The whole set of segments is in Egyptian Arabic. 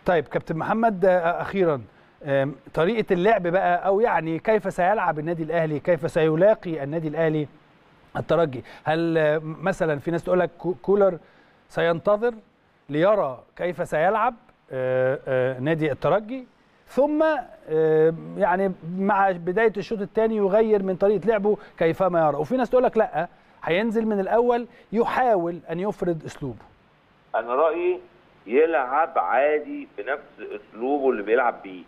طيب كابتن محمد آه، اخيرا آم، طريقه اللعب بقى او يعني كيف سيلعب النادي الاهلي كيف سيلاقي النادي الاهلي الترجي هل آه، مثلا في ناس تقول لك كو- كولر سينتظر ليرى كيف سيلعب آه، آه، نادي الترجي ثم آه، يعني مع بدايه الشوط الثاني يغير من طريقه لعبه كيفما يرى وفي ناس تقول لك لا هينزل من الاول يحاول ان يفرض اسلوبه انا رايي يلعب عادي بنفس اسلوبه اللي بيلعب بيه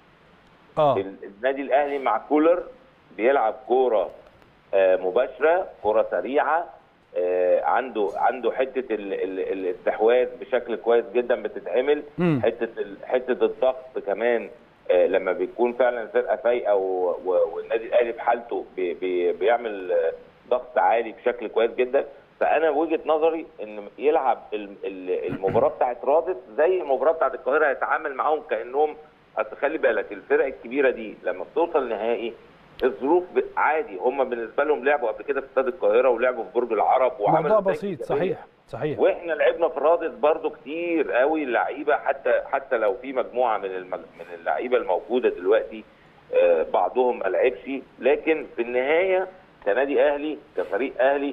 اه ال- النادي الاهلي مع كولر بيلعب كوره آه، مباشره كوره سريعه آه، عنده عنده حته ال- ال- الاستحواذ بشكل كويس جدا بتتعمل مم. حته ال- حته الضغط كمان آه، لما بيكون فعلا الفرقه فايقه و- و- والنادي الاهلي بحالته بي بي بيعمل آه، ضغط عالي بشكل كويس جدا فانا وجهه نظري ان يلعب ال- ال- المباراه بتاعت رادس زي المباراه بتاعت القاهره يتعامل معاهم كانهم اصل خلي بالك الفرق الكبيره دي لما بتوصل نهائي الظروف ب- عادي هم بالنسبه لهم لعبوا قبل كده في استاد القاهره ولعبوا في برج العرب وعملوا موضوع نتائج بسيط إيجابية. صحيح صحيح واحنا لعبنا في رادس برضو كتير قوي لعيبه حتى حتى لو في مجموعه من المج... من اللعيبه الموجوده دلوقتي آه، بعضهم ما لعبش لكن في النهايه كنادي اهلي كفريق اهلي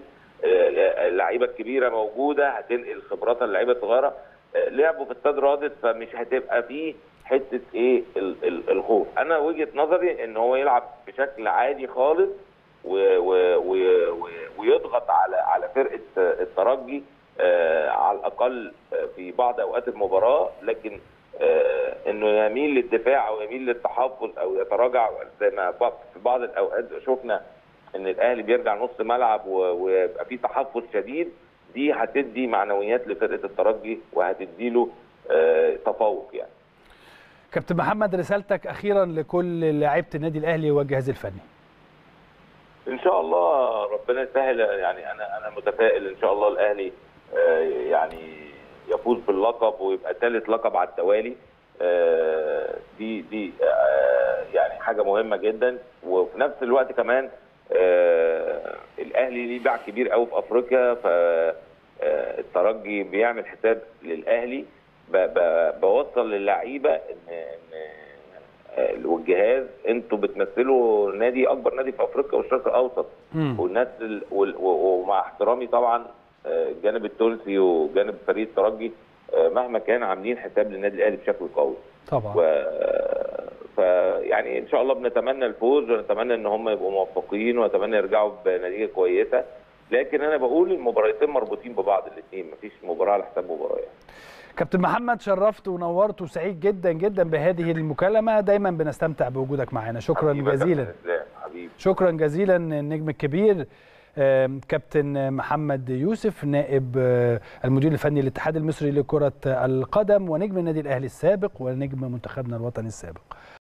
آه، اللعيبه الكبيره موجوده هتنقل خبرات اللعيبه الصغيره آه، لعبوا في استاد رادس فمش هتبقى فيه حته ايه ال- ال- الخوف انا وجهه نظري ان هو يلعب بشكل عادي خالص و- و- و- و- ويضغط على على فرقه الترجي آه، على الاقل آه، في بعض اوقات المباراه لكن آه، انه يميل للدفاع او يميل للتحفظ او يتراجع زي ما بعض- في بعض الاوقات شفنا ان الاهلي بيرجع نص ملعب و- ويبقى في تحفظ شديد دي هتدي معنويات لفرقه الترجي وهتدي له تفوق يعني كابتن محمد رسالتك اخيرا لكل لاعيبه النادي الاهلي والجهاز الفني ان شاء الله ربنا يسهل يعني انا انا متفائل ان شاء الله الاهلي آه، يعني يفوز باللقب ويبقى ثالث لقب على التوالي آه، دي دي آه، يعني حاجه مهمه جدا وفي نفس الوقت كمان آه، الاهلي ليه باع كبير قوي في افريقيا فالترجي بيعمل حساب للاهلي ب- ب- بوصل للعيبه ان ان آه، والجهاز انتوا بتمثلوا نادي اكبر نادي في افريقيا والشرق الاوسط مم. والناس ال- وال- و- ومع احترامي طبعا آه، الجانب التونسي وجانب فريق الترجي آه، مهما كان عاملين حساب للنادي الاهلي بشكل قوي طبعا و فيعني ان شاء الله بنتمنى الفوز ونتمنى ان هم يبقوا موفقين ونتمنى يرجعوا بنتيجه كويسه لكن انا بقول المباراتين مربوطين ببعض الاثنين مفيش مباراه على حساب مباراه يعني. كابتن محمد شرفت ونورت وسعيد جدا جدا بهذه المكالمه دايما بنستمتع بوجودك معنا شكرا حبيبي يا جزيلا كابتن إسلام، حبيبي شكرا جزيلا النجم الكبير آم، كابتن محمد يوسف نائب آه، المدير الفني للاتحاد المصري لكرة القدم ونجم النادي الأهلي السابق ونجم منتخبنا الوطني السابق